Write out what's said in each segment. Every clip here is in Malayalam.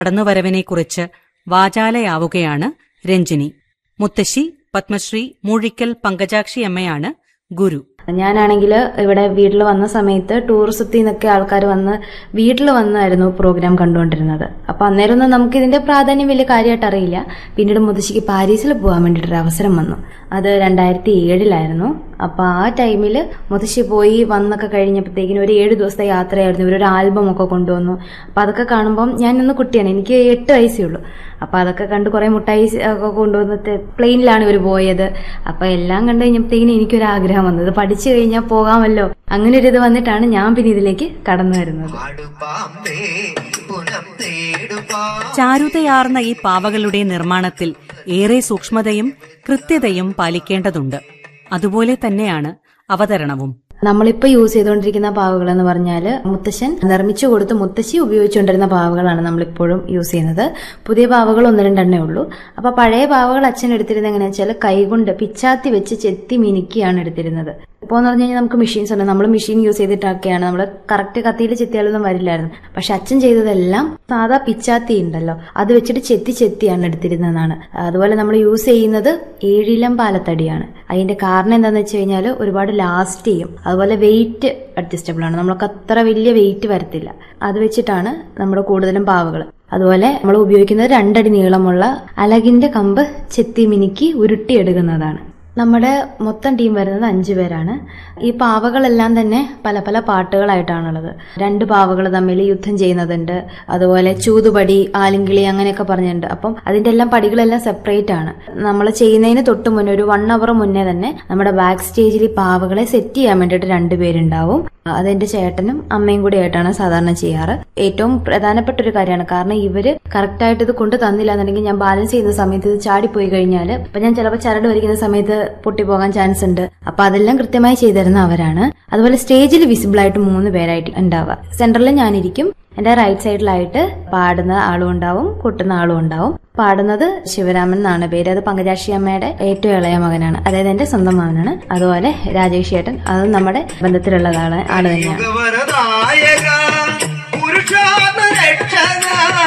കടന്നുവരവിനെക്കുറിച്ച് വാചാലയാവുകയാണ് രഞ്ജിനി മുത്തശ്ശി പത്മശ്രീ മൂഴിക്കൽ പങ്കജാക്ഷിയമ്മയാണ് ഗുരു ഞാനാണെങ്കിൽ ഇവിടെ വീട്ടിൽ വന്ന സമയത്ത് ടൂറിസത്തിൽ നിന്നൊക്കെ ആൾക്കാർ വന്ന് വീട്ടിൽ വന്നായിരുന്നു പ്രോഗ്രാം കണ്ടുകൊണ്ടിരുന്നത് അപ്പൊ അന്നേരം ഒന്നും നമുക്ക് ഇതിന്റെ പ്രാധാന്യം വലിയ കാര്യമായിട്ട് അറിയില്ല പിന്നീട് മുത്തശ്ശിക്ക് പാരീസിൽ പോകാൻ വേണ്ടിയിട്ടൊരു അവസരം വന്നു അത് രണ്ടായിരത്തി ഏഴിലായിരുന്നു അപ്പൊ ആ ടൈമിൽ മുത്തശ്ശി പോയി വന്നൊക്കെ കഴിഞ്ഞപ്പോഴത്തേക്കിനും ഒരു ഏഴ് ദിവസത്തെ യാത്രയായിരുന്നു ഇവരൊരു ആൽബം ഒക്കെ കൊണ്ടുവന്നു അപ്പൊ അതൊക്കെ കാണുമ്പം ഞാൻ ഇന്ന് കുട്ടിയാണ് എനിക്ക് എട്ട് വയസ്സേ ഉള്ളൂ അപ്പൊ അതൊക്കെ കണ്ട് കുറെ മുട്ടായി ഒക്കെ കൊണ്ടുവന്നിട്ട് പ്ലെയിനിലാണ് ഇവർ പോയത് അപ്പൊ എല്ലാം കണ്ടു കഴിഞ്ഞപ്പോഴത്തേക്കിനും എനിക്കൊരു ആഗ്രഹം വന്നത് ഇത് പഠിച്ചു കഴിഞ്ഞാൽ പോകാമല്ലോ അങ്ങനെ ഒരു ഇത് വന്നിട്ടാണ് ഞാൻ പിന്നെ ഇതിലേക്ക് കടന്നു വരുന്നത് പാടുപാമ്പേ പുനം തേടുപാ ചാരുതയാർന്ന ഈ പാവകളുടെ നിർമ്മാണത്തിൽ ഏറെ സൂക്ഷ്മതയും കൃത്യതയും പാലിക്കേണ്ടതുണ്ട് അതുപോലെ തന്നെയാണ് അവതരണവും നമ്മളിപ്പോ യൂസ് ചെയ്തുകൊണ്ടിരിക്കുന്ന പാവകൾ എന്ന് പറഞ്ഞാൽ മുത്തശ്ശൻ നിർമ്മിച്ചു കൊടുത്ത് മുത്തശ്ശി ഉപയോഗിച്ചുകൊണ്ടിരുന്ന പാവകളാണ് നമ്മളിപ്പോഴും യൂസ് ചെയ്യുന്നത് പുതിയ പാവകൾ ഒന്ന് രണ്ടെണ്ണേ ഉള്ളൂ അപ്പൊ പഴയ പാവകൾ അച്ഛൻ എടുത്തിരുന്നത് എങ്ങനെയാ വെച്ചാൽ കൈകൊണ്ട് പിച്ചാത്തി വെച്ച് ചെത്തി മിനുക്കിയാണ് എടുത്തിരുന്നത് ഇപ്പോൾ എന്ന് പറഞ്ഞു കഴിഞ്ഞാൽ നമുക്ക് മെഷീൻസ് ഉണ്ട് നമ്മൾ മെഷീൻ യൂസ് ചെയ്തിട്ടൊക്കെയാണ് നമ്മൾ കറക്റ്റ് കത്തിയിൽ ചെത്തിയാലൊന്നും വരില്ലായിരുന്നു പക്ഷെ അച്ഛൻ ചെയ്തതെല്ലാം സാധാ പിച്ചാത്തി ഉണ്ടല്ലോ അത് വെച്ചിട്ട് ചെത്തി ചെത്തിയാണ് എടുത്തിരുന്നതെന്നാണ് അതുപോലെ നമ്മൾ യൂസ് ചെയ്യുന്നത് ഏഴിലം പാലത്തടിയാണ് അതിന്റെ കാരണം എന്താണെന്ന് വെച്ച് കഴിഞ്ഞാൽ ഒരുപാട് ലാസ്റ്റ് ചെയ്യും അതുപോലെ വെയിറ്റ് അഡ്ജസ്റ്റബിൾ ആണ് നമ്മൾക്ക് അത്ര വലിയ വെയിറ്റ് വരത്തില്ല അത് വെച്ചിട്ടാണ് നമ്മുടെ കൂടുതലും പാവകൾ അതുപോലെ നമ്മൾ ഉപയോഗിക്കുന്നത് രണ്ടടി നീളമുള്ള അലകിന്റെ കമ്പ് ചെത്തി മിനുക്കി ഉരുട്ടിയെടുക്കുന്നതാണ് നമ്മുടെ മൊത്തം ടീം വരുന്നത് അഞ്ചു പേരാണ് ഈ പാവകളെല്ലാം തന്നെ പല പല പാട്ടുകളായിട്ടാണുള്ളത് രണ്ട് പാവകൾ തമ്മിൽ യുദ്ധം ചെയ്യുന്നതുണ്ട് അതുപോലെ ചൂതുപടി ആലിങ്കിളി അങ്ങനെയൊക്കെ പറഞ്ഞിട്ടുണ്ട് അപ്പം അതിന്റെ എല്ലാം പടികളെല്ലാം സെപ്പറേറ്റ് ആണ് നമ്മൾ ചെയ്യുന്നതിന് തൊട്ട് മുന്നേ ഒരു വൺ അവർ മുന്നേ തന്നെ നമ്മുടെ ബാക്ക് സ്റ്റേജിൽ ഈ പാവകളെ സെറ്റ് ചെയ്യാൻ വേണ്ടിയിട്ട് രണ്ടുപേരുണ്ടാവും അതെന്റെ ചേട്ടനും അമ്മയും കൂടി ആയിട്ടാണ് സാധാരണ ചെയ്യാറ് ഏറ്റവും പ്രധാനപ്പെട്ട ഒരു കാര്യമാണ് കാരണം ഇവര് കറക്റ്റ് ആയിട്ട് ഇത് കൊണ്ട് തന്നില്ല എന്നുണ്ടെങ്കിൽ ഞാൻ ബാലൻസ് ചെയ്യുന്ന സമയത്ത് ഇത് ചാടിപ്പോയി കഴിഞ്ഞാൽ ഇപ്പൊ ഞാൻ ചിലപ്പോൾ ചരട് വരയ്ക്കുന്ന സമയത്ത് പൊട്ടിപ്പോകാൻ ചാൻസ് ഉണ്ട് അപ്പൊ അതെല്ലാം കൃത്യമായി ചെയ്തിരുന്ന അവരാണ് അതുപോലെ സ്റ്റേജിൽ വിസിബിൾ ആയിട്ട് മൂന്ന് പേരായിട്ട് ഉണ്ടാവുക സെന്ററിൽ ഞാനിരിക്കും എന്റെ റൈറ്റ് സൈഡിലായിട്ട് പാടുന്ന ആളും ഉണ്ടാവും കൊട്ടുന്ന ആളും ഉണ്ടാവും പാടുന്നത് ശിവരാമൻ എന്നാണ് പേര് അത് പങ്കജാക്ഷി അമ്മയുടെ ഏറ്റവും ഇളയ മകനാണ് അതായത് എന്റെ സ്വന്തം മകനാണ് അതുപോലെ രാജേഷ് ചേട്ടൻ അതും നമ്മുടെ ബന്ധത്തിലുള്ളതാണ് ആള് തന്നെയാണ് യുഗവരദായക പുരുഷാർത്ഥ രക്ഷക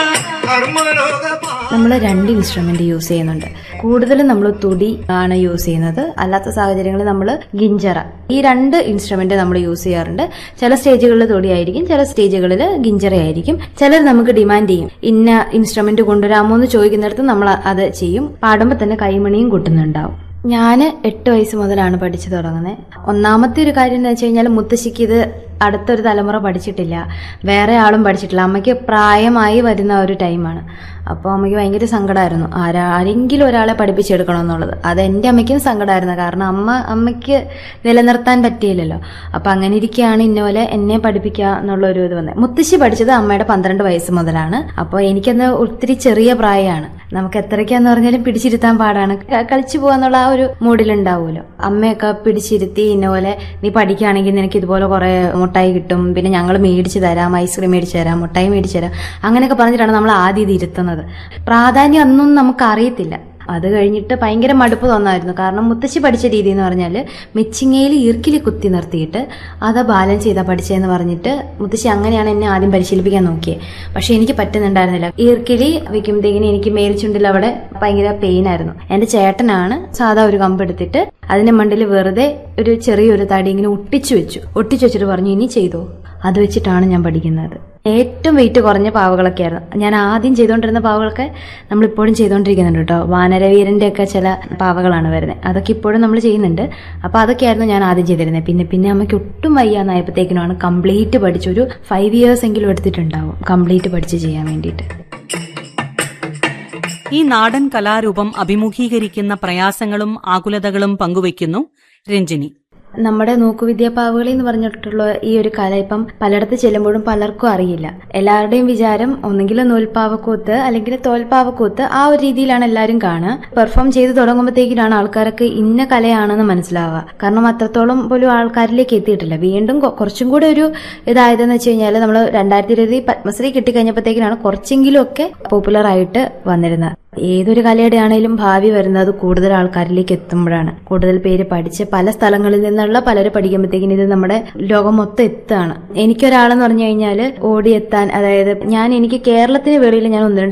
കർമ്മലോക നമ്മൾ രണ്ട് ഇൻസ്ട്രുമെന്റ് യൂസ് ചെയ്യുന്നുണ്ട് കൂടുതലും നമ്മൾ തുടി ആണ് യൂസ് ചെയ്യുന്നത് അല്ലാത്ത സാഹചര്യങ്ങളിൽ നമ്മൾ ഗിഞ്ചറ ഈ രണ്ട് ഇൻസ്ട്രുമെന്റ് നമ്മൾ യൂസ് ചെയ്യാറുണ്ട് ചില സ്റ്റേജുകളിൽ തുടിയായിരിക്കും ചില സ്റ്റേജുകളിൽ ഗിഞ്ചറ ആയിരിക്കും ചിലർ നമുക്ക് ഡിമാൻഡ് ചെയ്യും ഇന്ന ഇൻസ്ട്രുമെന്റ് കൊണ്ടുവരാമോ എന്ന് ചോദിക്കുന്നിടത്ത് നമ്മൾ അത് ചെയ്യും പാടുമ്പോൾ തന്നെ കൈമണിയും കൊട്ടുന്നുണ്ടാവും ഞാൻ എട്ട് വയസ്സ് മുതലാണ് പഠിച്ചു തുടങ്ങുന്നത് ഒന്നാമത്തെ ഒരു കാര്യം എന്ന് വെച്ച് കഴിഞ്ഞാൽ മുത്തശ്ശിക്ക് ഇത് അടുത്തൊരു തലമുറ പഠിച്ചിട്ടില്ല വേറെ ആളും പഠിച്ചിട്ടില്ല അമ്മയ്ക്ക് പ്രായമായി വരുന്ന ഒരു ടൈമാണ് അപ്പോൾ അമ്മയ്ക്ക് ഭയങ്കര സങ്കടമായിരുന്നു ആരാ ആരെങ്കിലും ഒരാളെ പഠിപ്പിച്ചെടുക്കണം എന്നുള്ളത് അത് എൻ്റെ അമ്മയ്ക്കും സങ്കടമായിരുന്നു കാരണം അമ്മ അമ്മയ്ക്ക് നിലനിർത്താൻ പറ്റിയില്ലല്ലോ അപ്പം അങ്ങനെ ഇരിക്കുകയാണ് ഇന്നപോലെ എന്നെ പഠിപ്പിക്കുക എന്നുള്ള ഒരു ഇത് വന്നത് മുത്തശ്ശി പഠിച്ചത് അമ്മയുടെ പന്ത്രണ്ട് വയസ്സ് മുതലാണ് അപ്പോൾ എനിക്കന്ന് ഒത്തിരി ചെറിയ പ്രായമാണ് നമുക്ക് എത്രയ്ക്കാന്ന് പറഞ്ഞാലും പിടിച്ചിരുത്താൻ പാടാണ് ക- കളിച്ചു പോകാന്നുള്ള ആ ഒരു മൂഡിലുണ്ടാവുമല്ലോ അമ്മയൊക്കെ പിടിച്ചിരുത്തി ഇന്നപോലെ നീ പഠിക്കുകയാണെങ്കിൽ നിനക്ക് ഇതുപോലെ കുറെ മുട്ടായി കിട്ടും പിന്നെ ഞങ്ങൾ മേടിച്ചു തരാം ഐസ്ക്രീം മേടിച്ചു തരാം മുട്ടായി മേടിച്ചു തരാം അങ്ങനെയൊക്കെ പറഞ്ഞിട്ടാണ് നമ്മൾ ആദ്യം ഇത് ഇരുത്തുന്നത് പ്രാധാന്യം അന്നും നമുക്ക് അറിയത്തില്ല അത് കഴിഞ്ഞിട്ട് ഭയങ്കര മടുപ്പ് തോന്നായിരുന്നു കാരണം മുത്തശ്ശി പഠിച്ച രീതി എന്ന് പറഞ്ഞാൽ മെച്ചിങ്ങയിൽ ഈർക്കിലി കുത്തി നിർത്തിയിട്ട് അത് ബാലൻസ് ചെയ്താ പഠിച്ചതെന്ന് പറഞ്ഞിട്ട് മുത്തശ്ശി അങ്ങനെയാണ് എന്നെ ആദ്യം പരിശീലിപ്പിക്കാൻ നോക്കിയത് പക്ഷെ എനിക്ക് പറ്റുന്നുണ്ടായിരുന്നില്ല ഈർക്കിലി വെക്കുമ്പോഴത്തേക്കിന് എനിക്ക് മേൽച്ചുണ്ടിൽ അവിടെ ഭയങ്കര പെയിൻ ആയിരുന്നു എന്റെ ചേട്ടനാണ് സാധാ ഒരു കമ്പ് എടുത്തിട്ട് അതിന്റെ മണ്ടിൽ വെറുതെ ഒരു ചെറിയൊരു തടി ഇങ്ങനെ ഒട്ടിച്ചു വെച്ചു ഒട്ടിച്ചു വെച്ചിട്ട് പറഞ്ഞു ഇനി ചെയ്തോ അത് വെച്ചിട്ടാണ് ഞാൻ പഠിക്കുന്നത് ഏറ്റവും വെയിറ്റ് കുറഞ്ഞ പാവകളൊക്കെ ആയിരുന്നു ഞാൻ ആദ്യം ചെയ്തുകൊണ്ടിരുന്ന പാവകളൊക്കെ നമ്മൾ ഇപ്പോഴും ചെയ്തുകൊണ്ടിരിക്കുന്നുണ്ട് കേട്ടോ വാനരവീരന്റെ ഒക്കെ ചില പാവകളാണ് വരുന്നത് അതൊക്കെ ഇപ്പോഴും നമ്മൾ ചെയ്യുന്നുണ്ട് അപ്പോൾ അതൊക്കെയായിരുന്നു ഞാൻ ആദ്യം ചെയ്തിരുന്നത് പിന്നെ പിന്നെ അമ്മയ്ക്ക് ഒട്ടും വയ്യാന്നായപ്പോഴത്തേക്കിനാണ് കംപ്ലീറ്റ് പഠിച്ച് ഒരു ഫൈവ് ഇയേഴ്സ് എങ്കിലും എടുത്തിട്ടുണ്ടാവും കംപ്ലീറ്റ് പഠിച്ച് ചെയ്യാൻ വേണ്ടിയിട്ട് ഈ നാടൻ കലാരൂപം അഭിമുഖീകരിക്കുന്ന പ്രയാസങ്ങളും ആകുലതകളും പങ്കുവയ്ക്കുന്നു രഞ്ജിനി നമ്മുടെ നോക്കുവിദ്യാപാവുകളി എന്ന് പറഞ്ഞിട്ടുള്ള ഈ ഒരു കല ഇപ്പം പലയിടത്ത് ചെല്ലുമ്പോഴും പലർക്കും അറിയില്ല എല്ലാവരുടെയും വിചാരം ഒന്നെങ്കിൽ നൂൽപ്പാവക്കൂത്ത് അല്ലെങ്കിൽ തോൽപ്പാവക്കൂത്ത് ആ ഒരു രീതിയിലാണ് എല്ലാവരും കാണുക പെർഫോം ചെയ്ത് തുടങ്ങുമ്പോഴത്തേക്കിനാണ് ആൾക്കാർക്ക് ഇന്ന കലയാണെന്ന് മനസ്സിലാവുക കാരണം അത്രത്തോളം പോലും ആൾക്കാരിലേക്ക് എത്തിയിട്ടില്ല വീണ്ടും കൊ- കുറച്ചും കൂടെ ഒരു ഇതായതെന്ന് വെച്ച് കഴിഞ്ഞാൽ നമ്മൾ രണ്ടായിരത്തി ഇരുപതിൽ പത്മശ്രീ കിട്ടിക്കഴിഞ്ഞപ്പോഴത്തേക്കിനാണ് കുറച്ചെങ്കിലും ഒക്കെ പോപ്പുലർ ആയിട്ട് വന്നിരുന്നത് ഏതൊരു കലയുടെ ആണെങ്കിലും ഭാവി വരുന്നത് കൂടുതൽ ആൾക്കാരിലേക്ക് എത്തുമ്പോഴാണ് കൂടുതൽ പേര് പഠിച്ച് പല സ്ഥലങ്ങളിൽ നിന്നുള്ള പലരും പഠിക്കുമ്പോഴത്തേക്കിന് ഇത് നമ്മുടെ ലോകം മൊത്തം എത്തുകയാണ് എനിക്കൊരാളെന്ന് പറഞ്ഞു കഴിഞ്ഞാൽ ഓടിയെത്താൻ അതായത് ഞാൻ എനിക്ക് കേരളത്തിന് വെളിയിൽ ഞാൻ ഒന്ന് രണ്ട്